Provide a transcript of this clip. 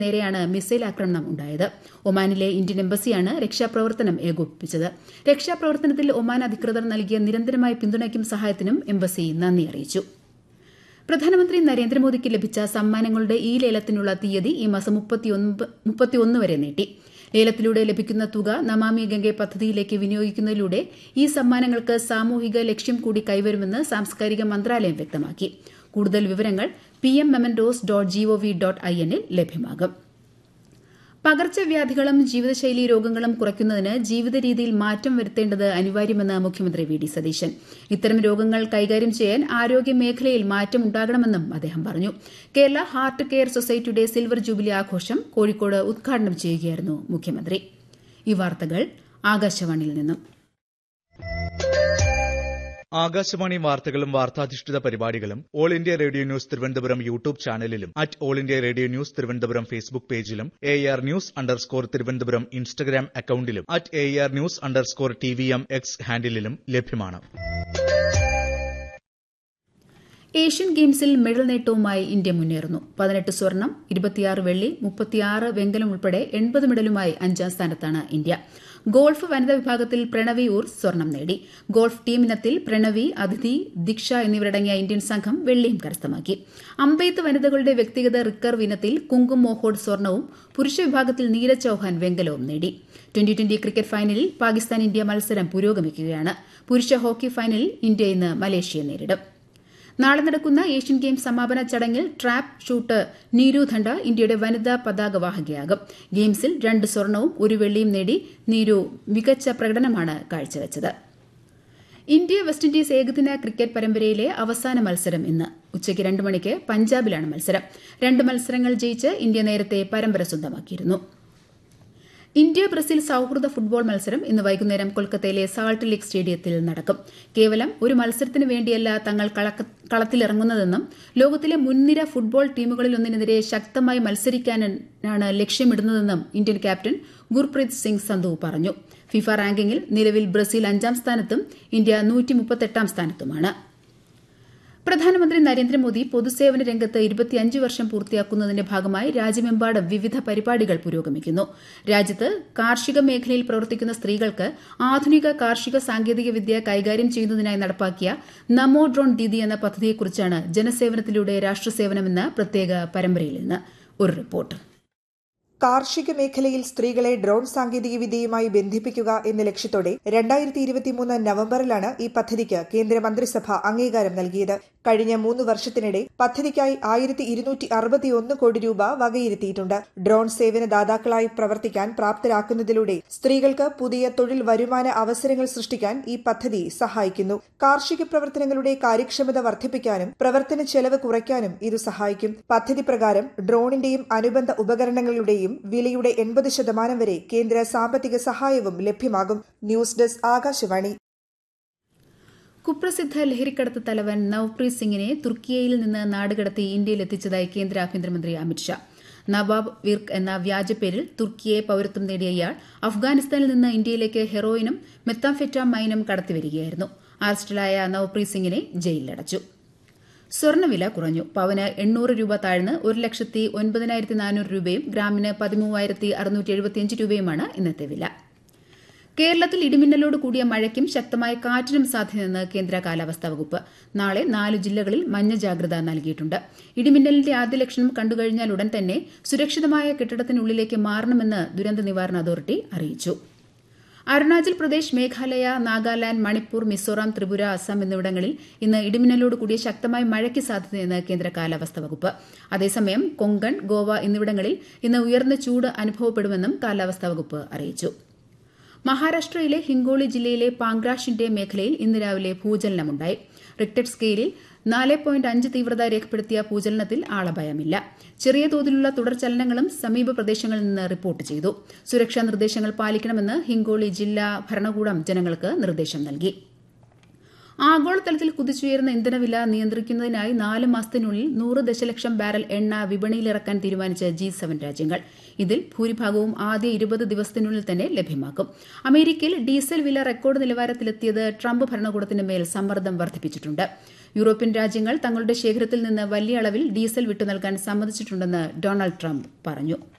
നേരെയാണ് മിസൈൽ ആക്രമണം ഉണ്ടായത് ഒമാനിലെ ഇന്ത്യൻ എംബസിയാണ് രക്ഷാപ്രവർത്തനം ഏകോപിപ്പിച്ചത് രക്ഷാപ്രവർത്തനത്തിൽ ഒമാൻ അധികൃതർ നൽകിയ നിരന്തരമായ പിന്തുണയ്ക്കും സഹായത്തിനും എംബസി നന്ദി അറിയിച്ചു പ്രധാനമന്ത്രി നരേന്ദ്രമോദിക്ക് ലഭിച്ച സമ്മാനങ്ങളുടെ ഈ ലേലത്തിനുള്ള തീയതി ഈ മാസം മുപ്പത്തിയൊന്ന് വരെ നീട്ടി ലേലത്തിലൂടെ ലഭിക്കുന്ന തുക നമാമി ഗംഗെ പദ്ധതിയിലേക്ക് വിനിയോഗിക്കുന്നതിലൂടെ ഈ സമ്മാനങ്ങൾക്ക് സാമൂഹിക ലക്ഷ്യം കൂടി കൈവരുമെന്ന് സാംസ്കാരിക മന്ത്രാലയം വ്യക്തമാക്കി കൂടുതൽ വിവരങ്ങൾ പി എം മെമൻഡോസ് ഡോട്ട് ജിഒവി ഡോട്ട് ഐ എന്നിൽ ലഭ്യമാകും പകർച്ചവ്യാധികളും ജീവിതശൈലി രോഗങ്ങളും കുറയ്ക്കുന്നതിന് ജീവിത രീതിയിൽ മാറ്റം വരുത്തേണ്ടത് അനിവാര്യമെന്ന് മുഖ്യമന്ത്രി വി ഡി സതീശൻ ഇത്തരം രോഗങ്ങൾ കൈകാര്യം ചെയ്യാൻ ആരോഗ്യ മേഖലയിൽ മാറ്റം ഉണ്ടാകണമെന്നും അദ്ദേഹം പറഞ്ഞു കേരള ഹാർട്ട് കെയർ സൊസൈറ്റിയുടെ സിൽവർ ജൂബിലി ആഘോഷം കോഴിക്കോട് ഉദ്ഘാടനം ചെയ്യുകയായിരുന്നു മുഖ്യമന്ത്രി ഈ വാർത്തകൾ ആകാശവാണിയിൽ നിന്നും ആകാശവാണി വാർത്തകളും വാർത്താധിഷ്ഠിത പരിപാടികളും all India radio news Thiruvananthapuram YouTube ചാനലിലും at all India radio news Thiruvananthapuram Facebook പേജിലും A R news underscore Thiruvananthapuram Instagram അക്കൌണ്ടിലും at A R news underscore T V M X ഹാൻഡിലും ലഭ്യമാണ് ഏഷ്യൻ ഗെയിംസിൽ മെഡൽ നേട്ടവുമായി ഇന്ത്യ മുന്നേറുന്നു പതിനെട്ട് സ്വർണം ഇരുപത്തിയാറ് വെള്ളി മുപ്പത്തിയാറ് വെങ്കലം ഉൾപ്പെടെ എൺപത് മെഡലുമായി അഞ്ചാം സ്ഥാനത്താണ് ഇന്ത്യ ഗോൾഫ് വനിതാ വിഭാഗത്തിൽ പ്രണവി ഊർ സ്വർണം നേടി ഗോൾഫ് ടീം ഇനത്തിൽ പ്രണവി അതിഥി ദീക്ഷ എന്നിവരടങ്ങിയ ഇന്ത്യൻ സംഘം വെള്ളിയും കരസ്ഥമാക്കി അമ്പെയ്ത്ത് വനിതകളുടെ വ്യക്തിഗത റിക്കർവ് ഇനത്തിൽ കുങ്കും മോഹോഡ് സ്വർണവും പുരുഷ വിഭാഗത്തിൽ നീരജ് ചൌഹാൻ വെങ്കലവും നേടി ട്വന്റി ട്വന്റി ക്രിക്കറ്റ് ഫൈനലിൽ പാകിസ്ഥാൻ ഇന്ത്യ മത്സരം പുരോഗമിക്കുകയാണ് പുരുഷ ഹോക്കി ഫൈനലിൽ ഇന്ത്യ ഇന്ന് മലേഷ്യയെ നേരിടും നാളെ നടക്കുന്ന ഏഷ്യൻ ഗെയിംസ് സമാപന ചടങ്ങിൽ ട്രാപ്പ് ഷൂട്ട് നീരു ധണ്ട ഇന്ത്യയുടെ വനിതാ പതാകവാഹകയാകും ഗെയിംസിൽ രണ്ട് സ്വർണവും ഒരു വെള്ളിയും നേടി നീരു മികച്ച പ്രകടനമാണ് കാഴ്ചവച്ചത് ഇന്ത്യ വെസ്റ്റ് ഇൻഡീസ് ഏകദിന ക്രിക്കറ്റ് പരമ്പരയിലെ അവസാന മത്സരം ഇന്ന് ഉച്ചയ്ക്ക് രണ്ട് മണിക്ക് പഞ്ചാബിലാണ് മത്സരം രണ്ട് മത്സരങ്ങൾ ജയിച്ച് ഇന്ത്യ നേരത്തെ പരമ്പര സ്വന്തമാക്കിയിരുന്നു ഇന്ത്യ ബ്രസീൽ സൌഹൃദ ഫുട്ബോൾ മത്സരം ഇന്ന് വൈകുന്നേരം കൊൽക്കത്തയിലെ സാൾട്ട് ലേക്ക് സ്റ്റേഡിയത്തിൽ നടക്കും കേവലം ഒരു മത്സരത്തിന് വേണ്ടിയല്ല തങ്ങൾ കളത്തിലിറങ്ങുന്നതെന്നും ലോകത്തിലെ മുൻനിര ഫുട്ബോൾ ടീമുകളിലൊന്നിനെതിരെ ശക്തമായി മത്സരിക്കാനാണ് ലക്ഷ്യമിടുന്നതെന്നും ഇന്ത്യൻ ക്യാപ്റ്റൻ ഗുർപ്രീത് സിംഗ് സന്ധു പറഞ്ഞു ഫിഫ റാങ്കിങ്ങിൽ നിലവിൽ ബ്രസീൽ അഞ്ചാം സ്ഥാനത്തും ഇന്ത്യ നൂറ്റിമുപ്പത്തെട്ടാം സ്ഥാനത്തുമാണ് പ്രധാനമന്ത്രി നരേന്ദ്രമോദി പൊതുസേവന രംഗത്ത് ഇരുപത്തിയഞ്ച് വർഷം പൂർത്തിയാക്കുന്നതിന്റെ ഭാഗമായി രാജ്യമെമ്പാടും വിവിധ പരിപാടികൾ പുരോഗമിക്കുന്നു രാജ്യത്ത് കാർഷിക മേഖലയിൽ പ്രവർത്തിക്കുന്ന സ്ത്രീകൾക്ക് ആധുനിക കാർഷിക സാങ്കേതികവിദ്യ കൈകാര്യം ചെയ്യുന്നതിനായി നടപ്പാക്കിയ നമോ ഡ്രോൺ ദീദി എന്ന പദ്ധതിയെക്കുറിച്ചാണ് ജനസേവനത്തിലൂടെ രാഷ്ട്രസേവനമെന്ന പ്രത്യേക പരമ്പരയിൽ നിന്ന് ഒരു റിപ്പോർട്ട് കാർഷിക മേഖലയിൽ സ്ത്രീകളെ ഡ്രോൺ സാങ്കേതികവിദ്യയുമായി ബന്ധിപ്പിക്കുക എന്ന ലക്ഷ്യത്തോടെ രണ്ടായിരത്തി ഇരുപത്തിമൂന്ന് നവംബറിലാണ് ഈ പദ്ധതിക്ക് കേന്ദ്ര മന്ത്രിസഭ അംഗീകാരം നൽകിയത് കഴിഞ്ഞ മൂന്ന് വർഷത്തിനിടെ പദ്ധതിക്കായി ആയിരത്തി ഇരുന്നൂറ്റി അറുപത്തിയൊന്ന് കോടി രൂപ വകയിരുത്തിയിട്ടുണ്ട് ഡ്രോൺ സേവനദാതാക്കളായി പ്രവർത്തിക്കാൻ പ്രാപ്തരാക്കുന്നതിലൂടെ സ്ത്രീകൾക്ക് പുതിയ തൊഴിൽ വരുമാന അവസരങ്ങൾ സൃഷ്ടിക്കാൻ ഈ പദ്ധതി സഹായിക്കുന്നു കാർഷിക പ്രവർത്തനങ്ങളുടെ കാര്യക്ഷമത വർദ്ധിപ്പിക്കാനും പ്രവർത്തന ചെലവ് കുറയ്ക്കാനും ഇത് സഹായിക്കും പദ്ധതി പ്രകാരം ഡ്രോണിന്റെയും അനുബന്ധ ഉപകരണങ്ങളുടെയും വിലയുടെ എൺപത് ശതമാനം വരെ കേന്ദ്ര സാമ്പത്തിക സഹായവും ലഭ്യമാകും ന്യൂസ് ഡെസ്ക് ആകാശവാണി കുപ്രസിദ്ധ ലഹരിക്കടത്ത് തലവൻ നവ്പ്രീത് സിംഗിനെ തുർക്കിയയിൽ നിന്ന് നാടുകടത്തി ഇന്ത്യയിലെത്തിച്ചതായി കേന്ദ്ര ആഭ്യന്തരമന്ത്രി അമിത്ഷാ നവാബ് വിർക്ക് എന്ന വ്യാജപ്പേരിൽ തുർക്കിയെ പൌരത്വം നേടിയ ഇയാൾ അഫ്ഗാനിസ്ഥാനിൽ നിന്ന് ഇന്ത്യയിലേക്ക് ഹെറോയിനും മെത്താംഫെറ്റാമൈനും കടത്തിവരികയായിരുന്നു അറസ്റ്റിലായ നവ്പ്രീത് സിംഗിനെ ജയിലിലടച്ചു സ്വർണ്ണവില കുറഞ്ഞു പവന് എണ്ണൂറ് രൂപ താഴ്ന്ന് ഒരു ലക്ഷത്തി ഒൻപതിനായിരത്തി നാനൂറ് രൂപയും ഗ്രാമിന് പതിമൂവായിരത്തി അറുന്നൂറ്റി എഴുപത്തിയഞ്ച് രൂപയുമാണ് ഇന്നത്തെ വില കേരളത്തിൽ ഇടിമിന്നലോട് കൂടിയ മഴയ്ക്കും ശക്തമായ കാറ്റിനും സാധ്യതയെന്ന് കേന്ദ്ര കാലാവസ്ഥാ വകുപ്പ് നാളെ നാല് ജില്ലകളിൽ മഞ്ഞ ജാഗ്രത നൽകിയിട്ടുണ്ട് ഇടിമിന്നലിന്റെ ആദ്യ ലക്ഷണം കണ്ടുകഴിഞ്ഞാൽ ഉടൻ തന്നെ സുരക്ഷിതമായ കെട്ടിടത്തിനുള്ളിലേക്ക് മാറണമെന്ന് ദുരന്ത നിവാരണ അതോറിറ്റി അറിയിച്ചു അരുണാചൽ പ്രദേശ് മേഘാലയ നാഗാലാന്റ് മണിപ്പൂർ മിസോറാം ത്രിപുര അസം എന്നിവിടങ്ങളിൽ ഇന്ന് ഇടിമിന്നലോട് കൂടിയ ശക്തമായ മഴയ്ക്ക് സാധ്യതയെന്ന് കേന്ദ്ര കാലാവസ്ഥാ വകുപ്പ് അതേസമയം കൊങ്കൺ ഗോവ എന്നിവിടങ്ങളിൽ ഇന്ന് ഉയർന്ന ചൂട് അനുഭവപ്പെടുമെന്നും കാലാവസ്ഥാ വകുപ്പ് അറിയിച്ചു മഹാരാഷ്ട്രയിലെ ഹിങ്കോളി ജില്ലയിലെ പാങ്ഗ്രാഷിന്റെ മേഖലയിൽ ഇന്ന് രാവിലെ ഭൂചലനമുണ്ടായി റിക്ടർ സ്കെയിലിൽ നാല് പോയിന്റ് അഞ്ച് തീവ്രത രേഖപ്പെടുത്തിയ ഭൂചലനത്തിൽ ആളപായമില്ല ചെറിയ തോതിലുള്ള തുടർചലനങ്ങളും സമീപ പ്രദേശങ്ങളിൽ നിന്ന് റിപ്പോർട്ട് ചെയ്തു സുരക്ഷാ നിർദ്ദേശങ്ങൾ പാലിക്കണമെന്ന് ഹിങ്കോളി ജില്ലാ ഭരണകൂടം ജനങ്ങൾക്ക് നിർദ്ദേശം നൽകി ആഗോളതലത്തിൽ കുതിച്ചുയരുന്ന ഇന്ധനവില നിയന്ത്രിക്കുന്നതിനായി നാല് മാസത്തിനുള്ളിൽ നൂറ് ദശലക്ഷം ബാരൽ എണ്ണ വിപണിയിലിറക്കാൻ തീരുമാനിച്ച ജി സെവൻ രാജ്യങ്ങൾ ഇതിൽ ഭൂരിഭാഗവും ആദ്യ ഇരുപത് ദിവസത്തിനുള്ളിൽ തന്നെ ലഭ്യമാക്കും അമേരിക്കയിൽ ഡീസൽ വില റെക്കോർഡ് നിലവാരത്തിലെത്തിയത് ട്രംപ് ഭരണകൂടത്തിന് മേൽ സമ്മർദ്ദം വർദ്ധിപ്പിച്ചിട്ടുണ്ട് യൂറോപ്യൻ രാജ്യങ്ങൾ തങ്ങളുടെ ശേഖരത്തിൽ നിന്ന് വലിയ അളവിൽ ഡീസൽ വിട്ടു നൽകാൻ സമ്മതിച്ചിട്ടുണ്ടെന്ന് ഡൊണാൾഡ് ട്രംപ് പറഞ്ഞു